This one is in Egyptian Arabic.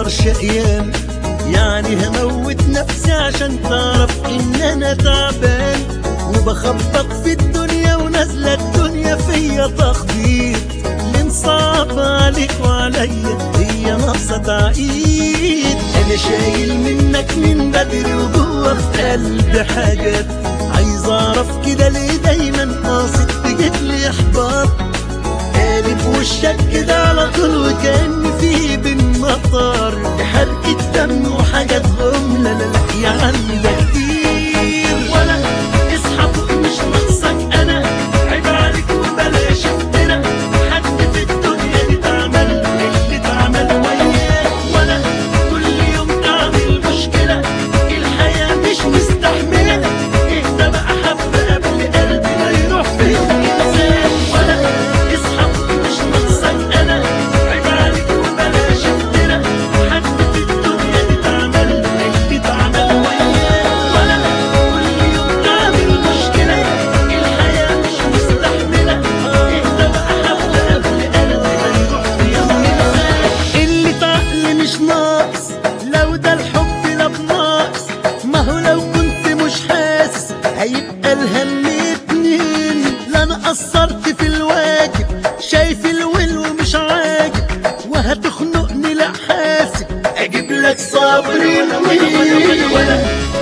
اقدرش ايام يعني هموت نفسي عشان تعرف ان انا تعبان وبخبط في الدنيا ونازله الدنيا فيا تخبيط اللي مصعب عليك وعليا هي ناقصه تعقيد انا شايل منك من بدري وجوه في قلبي حاجات عايز اعرف كده ليه دايما قاصد تجيب لي احباط قالب وشك كده على طول وكان في بالمطر حرقة دم وحاجات غم لا لا لا يا عم ده كتير ولا اصحى فوق مش ناقصك انا عيب عليك وبلاش افترا حد في الدنيا دي تعمل اللي تعمل وياك ولا كل يوم اعمل مشكلة الحياة مش مستحملة اهدى بقى حبة قبل قلبي ما يروح في الانسان ولا اصحى فوق مش ناقصك انا عيب عليك وبلاش افترا حد في الدنيا دي تعمل اللي تعمل وياك ولا كل يوم اعمل مشكلة الحياة مش مستحملة اهدى بقى حبة قبل قلبي ما يروح في الانسان اللي تعقل مش ناقص لو ده الحب لا بناقص ما هو لو كنت مش حاسس هيبقى الهم اتنين لا انا قصرت في الواجب شايف الول ومش عاجب وهتخنقني لا حاسب اجيب لك صبري منين ولا